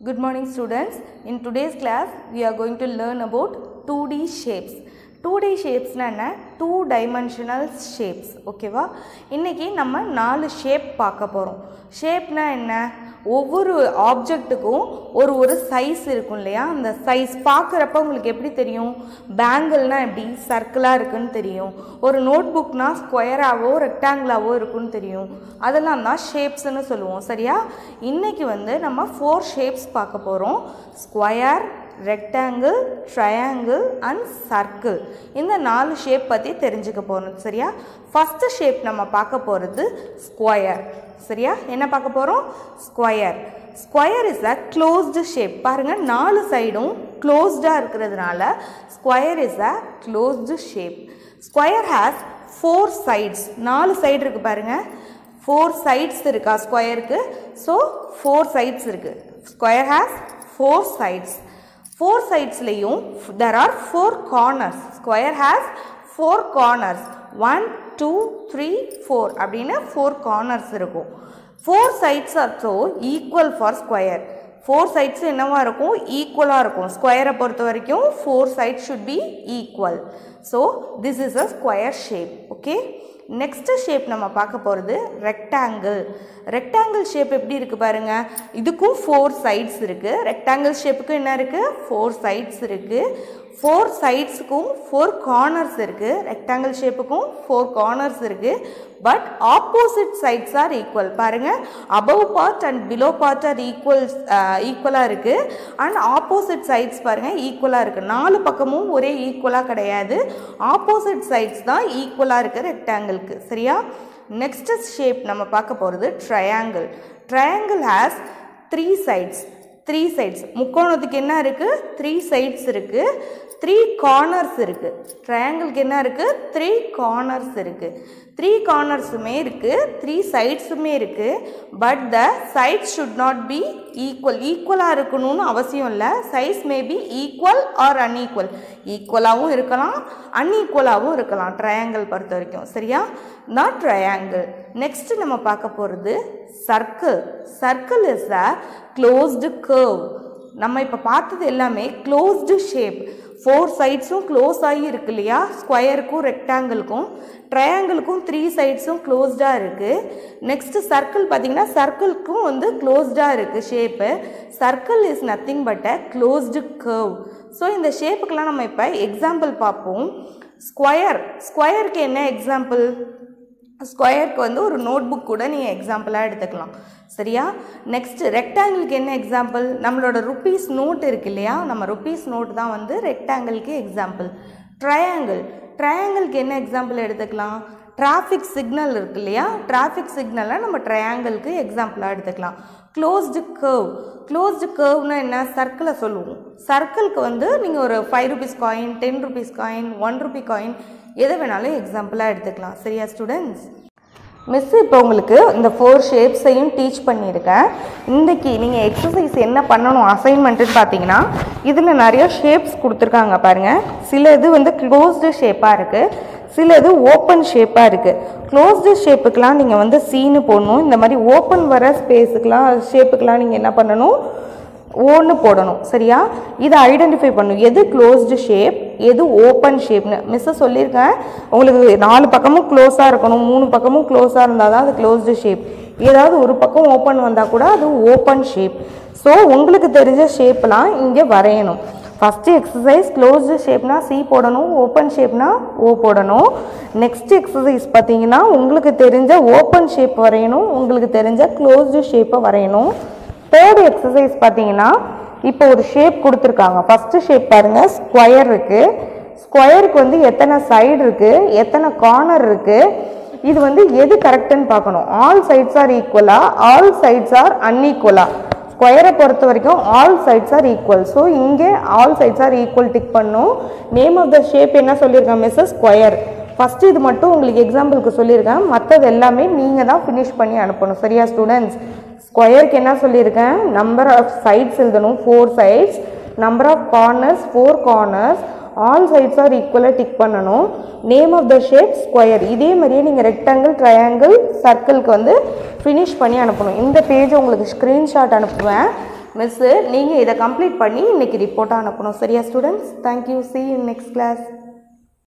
Good morning students. In today's class we are going to learn about 2D shapes. 2D shapesனா என்ன two dimensional shapes ஓகேவா இன்றைக்கி நம்ம நாலு shape பார்க்க போகிறோம் ஷேப்னா என்ன ஒவ்வொரு ஆப்ஜெக்ட்டுக்கும் ஒரு ஒரு சைஸ் இருக்கும் இல்லையா அந்த சைஸ் பார்க்குறப்ப உங்களுக்கு எப்படி தெரியும் பேங்கிள்னா எப்படி சர்க்கிளாக இருக்குன்னு தெரியும் ஒரு நோட் புக்னா ஸ்கொயராகவோ ரெக்டாங்கிளாவோ இருக்குன்னு தெரியும் அதெல்லாம் தான் ஷேப்ஸ்னு சொல்லுவோம் சரியா இன்றைக்கி வந்து நம்ம ஃபோர் ஷேப்ஸ் பார்க்க போகிறோம் square rectangle triangle and circle இந்த நாலு ஷேப் பற்றி தெரிஞ்சுக்க போகிறோம் சரியா ஃபஸ்ட்டு ஷேப் நம்ம பார்க்க போகிறது ஸ்கொயர் சரியா என்ன பார்க்க போகிறோம் square square is a closed shape பாருங்கள் நாலு சைடும் க்ளோஸ்டாக இருக்கிறதுனால square is a closed shape square has four sides நாலு சைடு இருக்குது பாருங்கள் ஃபோர் சைட்ஸ் இருக்கா ஸ்கொயருக்கு ஸோ ஃபோர் சைட்ஸ் இருக்குது square has four sides four சைட்ஸ்லேயும் there are four corners square has four corners one two three four அப்படின்னு four corners இருக்கும் four sides also equal for square four sides என்னவா இருக்கும் ஈக்குவலாக இருக்கும் ஸ்கொயரை பொறுத்த வரைக்கும் four sides should be equal so this is a square shape okay next shape நம்ம பார்க்க போகிறது ரெக்டாங்கிள் ரெக்டாங்கிள் ஷேப் எப்படி இருக்குது பாருங்கள் இதுக்கும் ஃபோர் சைட்ஸ் இருக்குது ரெக்டாங்கிள் ஷேப்புக்கும் என்ன இருக்குது ஃபோர் சைட்ஸ் இருக்குது ஃபோர் சைட்ஸுக்கும் ஃபோர் கார்னர்ஸ் இருக்குது ரெக்டாங்கிள் ஷேப்புக்கும் ஃபோர் கார்னர்ஸ் இருக்குது but opposite sides are equal பாருங்கள் above part and below part are equal ஈக்குவலாக இருக்குது அண்ட் ஆப்போசிட் சைட்ஸ் பாருங்கள் ஈக்குவலாக இருக்குது நாலு பக்கமும் ஒரே ஈக்குவலாக கிடையாது ஆப்போசிட் சைட்ஸ் தான் ஈக்குவலாக இருக்குது ரெக்டாங்கிளுக்கு சரியா நெக்ஸ்ட் ஷேப் நம்ம பார்க்க போகிறது triangle triangle has three sides three sides முக்கோணத்துக்கு என்ன இருக்குது த்ரீ சைட்ஸ் இருக்குது த்ரீ கார்னர்ஸ் இருக்குது ட்ரையாங்கிளுக்கு என்ன இருக்குது த்ரீ கார்னர்ஸ் இருக்குது த்ரீ கார்னர்ஸுமே இருக்குது த்ரீ சைட்ஸுமே இருக்குது but the sides should not be equal ஈக்குவலாக இருக்கணும்னு அவசியம் இல்லை சைஸ் may be equal or unequal ஈக்குவலாகவும் இருக்கலாம் அன்ஈக்குவலாகவும் இருக்கலாம் ட்ரையாங்கிள் பொறுத்த வரைக்கும் சரியா நான் ட்ரையாங்கிள் நெக்ஸ்ட் நம்ம பார்க்க போகிறது circle circle is a closed curve நம்ம இப்போ பார்த்தது எல்லாமே க்ளோஸ்டு ஷேப் ஃபோர் சைட்ஸும் க்ளோஸ் ஆகி இருக்கு இல்லையா ஸ்கொயருக்கும் ரெக்டாங்கிளுக்கும் ட்ரையாங்கிளுக்கும் த்ரீ சைட்ஸும் க்ளோஸ்டாக இருக்குது நெக்ஸ்ட்டு சர்க்கிள் பார்த்திங்கன்னா சர்க்கிள்க்கும் வந்து க்ளோஸ்டாக இருக்குது shape circle is nothing but a closed curve so இந்த ஷேப்புக்கெலாம் நம்ம இப்போ எக்ஸாம்பிள் பார்ப்போம் ஸ்கொயர் ஸ்கொயருக்கு என்ன எக்ஸாம்பிள் ஸ்கொயருக்கு வந்து ஒரு நோட் புக் கூட நீங்கள் எக்ஸாம்பிளாக எடுத்துக்கலாம் சரியா நெக்ஸ்ட் ரெக்டாங்கிளுக்கு என்ன எக்ஸாம்பிள் நம்மளோட ருப்பீஸ் நோட் இருக்கு இல்லையா நம்ம ருப்பீஸ் நோட் தான் வந்து ரெக்டாங்கிளுக்கு எக்ஸாம்பிள் ட்ரையாங்கிள் ட்ரையாங்கிளுக்கு என்ன எக்ஸாம்பிள் எடுத்துக்கலாம் டிராஃபிக் சிக்னல் இருக்கு இல்லையா டிராஃபிக் சிக்னலை நம்ம ட்ரையாங்கிளுக்கு எக்ஸாம்பிளாக எடுத்துக்கலாம் க்ளோஸ்டு கர்வ் க்ளோஸ்டு கர்வ்னா என்ன சர்க்கிளை சொல்லுவோம் சர்க்கிளுக்கு வந்து நீங்கள் ஒரு five rupees coin ten rupees coin one rupee coin எதை வேணாலும் எக்ஸாம்பிளாக எடுத்துக்கலாம் சரியா ஸ்டூடெண்ட்ஸ் மிஸ் இப்போ உங்களுக்கு இந்த ஃபோர் ஷேப்ஸையும் டீச் பண்ணியிருக்கேன் இன்றைக்கி நீங்கள் எக்ஸசைஸ் என்ன பண்ணணும் அசைன்மெண்ட்டுன்னு பார்த்தீங்கன்னா இதில் நிறைய ஷேப்ஸ் கொடுத்துருக்காங்க பாருங்கள் சில இது வந்து க்ளோஸ்டு ஷேப்பாக இருக்குது சில இது ஓப்பன் ஷேப்பாக இருக்குது க்ளோஸ்டு ஷேப்புக்கெலாம் நீங்கள் வந்து சீனு போடணும் இந்த மாதிரி ஓப்பன் வர ஸ்பேஸுக்கெலாம் ஷேப்புக்கெலாம் நீங்கள் என்ன பண்ணணும் ஓன்னு போடணும் சரியா இதை ஐடென்டிஃபை பண்ணும் எது க்ளோஸ்டு ஷேப் எது ஓப்பன் ஷேப்னு மிஸ்ஸை சொல்லியிருக்கேன் உங்களுக்கு நாலு பக்கமும் க்ளோஸாக இருக்கணும் மூணு பக்கமும் க்ளோஸாக இருந்தால் தான் அது க்ளோஸ்டு ஷேப் ஏதாவது ஒரு பக்கம் ஓப்பன் வந்தால் கூட அது ஓப்பன் ஷேப் ஸோ உங்களுக்கு தெரிஞ்ச ஷேப்லாம் இங்கே வரையணும் ஃபஸ்ட்டு எக்ஸசைஸ் க்ளோஸ்டு ஷேப்னா சி போடணும் ஓப்பன் ஷேப்னா ஓ போடணும் நெக்ஸ்ட் எக்ஸசைஸ் பார்த்தீங்கன்னா உங்களுக்கு தெரிஞ்ச ஓப்பன் ஷேப் வரையணும் உங்களுக்கு தெரிஞ்ச க்ளோஸ்டு ஷேப்பை வரையணும் தேர்ட் எக்ஸசைஸ் பார்த்தீங்கன்னா இப்போ ஒரு ஷேப் கொடுத்துருக்காங்க ஃபஸ்ட்டு ஷேப் பாருங்கள் ஸ்கொயர் இருக்குது ஸ்கொயருக்கு வந்து எத்தனை சைடு இருக்குது எத்தனை கார்னர் இருக்குது இது வந்து எது கரெக்டுன்னு பார்க்கணும் ஆல் சைட்ஸ் ஆர் ஈக்குவலா ஆல் சைட்ஸ் ஆர் அன்ஈக்குவலா ஸ்கொயரை பொறுத்த வரைக்கும் all sides are equal so இங்கே all sides are equal tick பண்ணும் நேம் ஆஃப் த ஷேப் என்ன சொல்லியிருக்கேன் மிஸ்ஸஸ் ஸ்கொயர் ஃபஸ்ட்டு இது மட்டும் உங்களுக்கு எக்ஸாம்பிளுக்கு சொல்லியிருக்கேன் மற்றது எல்லாமே நீங்கள் தான் ஃபினிஷ் பண்ணி அனுப்பணும் சரியா ஸ்டூடெண்ட்ஸ் ஸ்கொயருக்கு என்ன சொல்லியிருக்கேன் நம்பர் ஆஃப் சைட்ஸ் எழுதணும் four sides number of corners four corners all sides are ஈக்குவலாக டிக் பண்ணணும் name of the shape square இதே மாதிரியே நீங்கள் ரெக்டாங்கிள் ட்ரையாங்கிள் சர்க்கிள்க்கு வந்து ஃபினிஷ் பண்ணி அனுப்பணும் இந்த பேஜ் உங்களுக்கு ஸ்க்ரீன்ஷாட் அனுப்புவேன் மிஸ்ஸு நீங்கள் இதை கம்ப்ளீட் பண்ணி இன்றைக்கி ரிப்போர்ட்டாக அனுப்பணும் சரியா students thank you see in next class